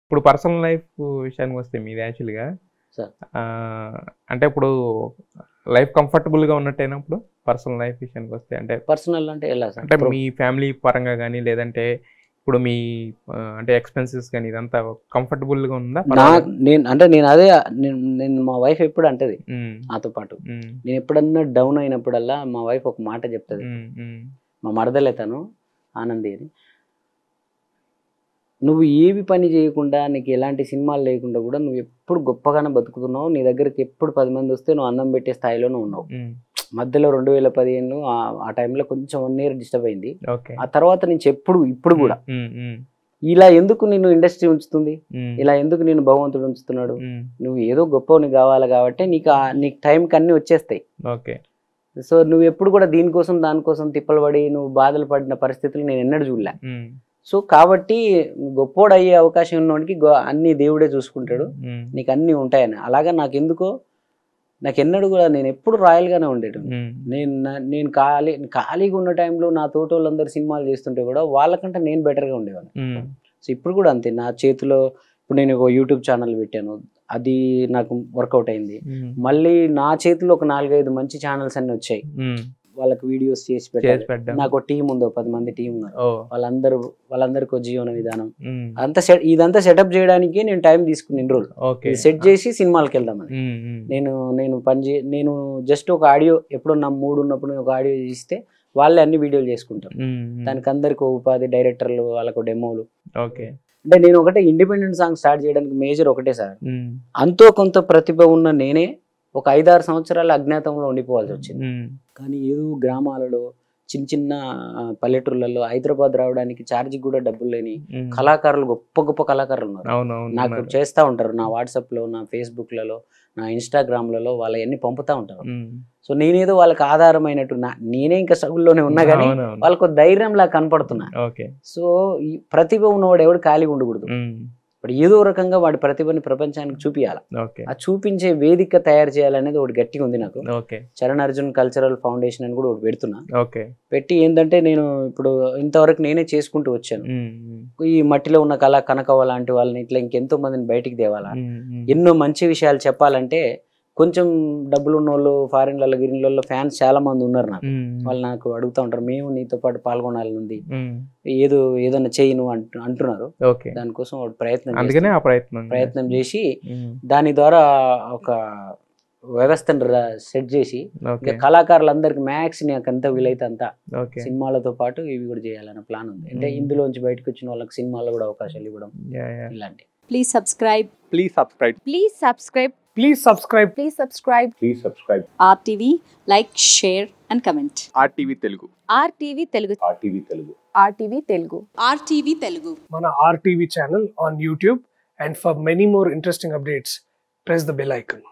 ఇప్పుడు personal life విషయానికి వస్తే మీది యాక్చువల్గా సార్. అంటే ఇప్పుడు లైఫ్ కంఫర్టబుల్గా ఉన్నట్టేనప్పుడు పర్సనల్ లైఫ్ విషయానికి వస్తే అంటే పర్సనల్ అంటే ఎలా సార్ అంటే మీ ఫ్యామిలీ పరంగా కానీ లేదంటే ఇప్పుడు మీ ఆ, అంటే ఎక్స్పెన్సెస్ కానీ ఇదంతా కంఫర్టబుల్గా ఉందా నా నేను అంటే నేను అదే నేను నేను మా వైఫ్ ఎప్పుడు అంటది ఉమ్, నాతో పాటు ఉమ్, నేను ఎప్పుడన్నా డౌన్ అయినప్పుడల్లా మా వైఫ్ ఒక మాట చెప్తుంది ఉమ్, ఉమ్, మా మరదలే తను ఆనంది అని నువ్వు ఏవి పని చేయకుండా నీకు ఎలాంటి సినిమాలు లేకుండా కూడా నువ్వు ఎప్పుడు గొప్పగానే బతుకుతున్నావు నీ దగ్గరికి ఎప్పుడు పది మంది వస్తే నువ్వు అన్నం పెట్టే స్థాయిలోనే ఉన్నావు ఉమ్, మధ్యలో రెండు వేల పదిహేను ఆ టైంలో కొంచెం వన్ ఇయర్ డిస్టర్బ్ అయింది ఓకే ఆ తర్వాత నుంచి ఎప్పుడు ఇప్పుడు కూడా ఉమ్, ఉమ్, ఇలా ఎందుకు నిన్ను ఇండస్ట్రీ ఉంచుతుంది ఉమ్, ఇలా ఎందుకు నేను భగవంతుడు ఉంచుతున్నాడు ఉమ్, నువ్వు ఏదో గొప్ప నీకు కావాలి కాబట్టి నీకు ఆ- నీకు టైంకి అన్నీ వచ్చేస్తాయి ఓకే సో నువ్వు ఎప్పుడు కూడా దీనికోసం దానికోసం తిప్పలు పడి నువ్వు బాధలు పడిన పరిస్థితులు నేను ఎన్నడూ చూడలే ఉమ్, సో కాబట్టి గొప్పోడు అయ్యే అవకాశం ఉన్నవాడికి గొ- అన్ని దేవుడే చూసుకుంటాడు ఉమ్, నీకు అన్నీ ఉంటాయని అలాగా నాకు ఎందుకో నాకు ఎన్నడూ కూడా నేను ఎప్పుడు రాయల్గానే ఉండేటోని ఉమ్, నేను నా- నేను ఖాళీ ఖాళీగా ఉన్న టైంలో నా తోట వాళ్ళందరూ సినిమాలు చేస్తుంటే కూడా వాళ్ళకంటే నేను బెటర్గా ఉండేవాడిని ఉమ్, సో ఇప్పుడు కూడా అంతే నా చేతిలో ఇప్పుడు నేను ఒక యూట్యూబ్ ఛానల్ పెట్టాను అది నాకు వర్కౌట్ అయింది ఉమ్, మళ్ళీ నా చేతిలో ఒక నాలుగైదు మంచి ఛానల్స్ అన్ని వచ్చాయి ఉమ్, వాళ్ళకి వీడియోస్ చేసి చేసి పెట్టాలి పెట్టాం నాకు ఒక టీం ఉంది ఒక పది మంది టీం ఉన్నారు ఓ వాళ్ళందరూ వాళ్ళందరికీ ఒక జీవన విధానం ఉమ్, అంతా సెట్ ఇదంతా సెటప్ చేయడానికి నేను టైం తీసుకుని ఇన్ని రోజులు ఓకే ఇది సెట్ చేసి సినిమాలకు వెళ్దామని ఉమ్, ఉమ్, నేను నేను పని చే నేను జస్ట్ ఒక ఆడియో ఎప్పుడో నా మూడు ఉన్నప్పుడు నేను ఒక ఆడియో ఇస్తే వాళ్ళే అన్ని వీడియోలు చేసుకుంటారు ఉమ్, ఉమ్, దానికి అందరికి ఒక ఉపాధి డైరెక్టర్లు వాళ్ళకు డెమోలు ఓకే అంటే నేను ఒకటే ఇండిపెండెంట్ సాంగ్ స్టార్ట్ చేయడానికి మేజర్ ఒకటే సార్ ఉమ్, అంతో కొంత ప్రతిభ ఉన్న నేనే ఒక ఐదారు సంవత్సరాలు అజ్ఞాతంలో ఉండిపోవాల్సి వచ్చింది ఉమ్, కానీ ఏదో గ్రామాలలో చిన్న చిన్న ఆ, పల్లెటూర్లలో హైదరాబాద్ రావడానికి ఛార్జీ కూడా డబ్బులు లేని ఉమ్, కళాకారులు గొప్ప గొప్ప కళాకారులు ఉన్నారు అవును అవును నాకు ఉన్నారు. చేస్తూ ఉంటారు నా వాట్సాప్లో నా ఫేస్బుక్లలో నా ఇన్స్టాగ్రామ్లలో వాళ్ళవన్నీ పంపుతా ఉంటారు ఉమ్, సో నేనేదో వాళ్ళకి ఆధారమైనట్టు నా నేనే ఇంకా స్ట్రగుల్లోనే ఉన్నా కానీ అవును, అవును. వాళ్ళకు ధైర్యంలా కనపడుతున్నా ఓకే సో ఈ ప్రతిభ ఉన్నవాడు ఎవడు ఖాళీగా ఉండకూడదు ఉమ్, ఇప్పుడు ఏదో రకంగా వాడి ప్రతిభని ప్రపంచానికి చూపించాలి ఓకే ఆ చూపించే వేదిక తయారు చేయాలనేది ఒకటి గట్టిగా ఉంది నాకు okay Charan Arjun cultural foundation అని కూడా ఒకటి పెడుతున్నా ఓకే పెట్టి ఏంటంటే నేను ఇప్పుడు ఇంతవరకు నేనే చేసుకుంటూ వచ్చాను ఉమ్, ఉమ్, ఈ మట్టిలో ఉన్న కళ కనకవ లాంటి వాళ్ళని ఇట్లా ఇంకెంతో మందిని బయటికి తేవాలా ఉమ్, ఉమ్, ఎన్నో మంచి విషయాలు చెప్పాలంటే కొంచెం డబ్బులు ఉన్న వాళ్ళు ఫారిన్లలో గిరిన్లలో ఫ్యాన్స్ చాలా మంది ఉన్నారు నాకు ఉమ్, వాళ్ళు నాకు అడుగుతూ ఉంటారు మేము నీతో పాటు పాల్గొనాలని ఉంది ఉమ్, ఏదో ఏదైనా చెయ్యి నువ్వు అంటు అంటున్నారు ఓకే దానికోసం వాడు ప్రయత్నం అందుకనే చేస్తున్నా. ఆ ప్రయత్నం ప్రయత్నం చేసి ఉమ్, దాని ద్వారా ఒక వ్యవస్థను సెట్ చేసి ఓకే ఇంకా కళాకారులందరికి మ్యాక్స్ నాకు ఎంత వీలైతే అంత ఓకే సినిమాలతో పాటు ఇవి కూడా చేయాలన్న ప్లాన్ ఉంది అంటే మ్మ్. ఇందులోంచి బయటకు వచ్చిన వాళ్ళకి సినిమాల్లో కూడా అవకాశాలు ఇవ్వడం యా, యా. ఇలాంటి Please subscribe. Please subscribe. Please subscribe. Please subscribe. Please subscribe. Please subscribe. RTV, like, share, and comment. RTV Telugu. RTV Telugu. RTV Telugu. RTV Telugu. RTV Telugu. Mana RTV channel on YouTube. And for many more interesting updates, press the bell icon.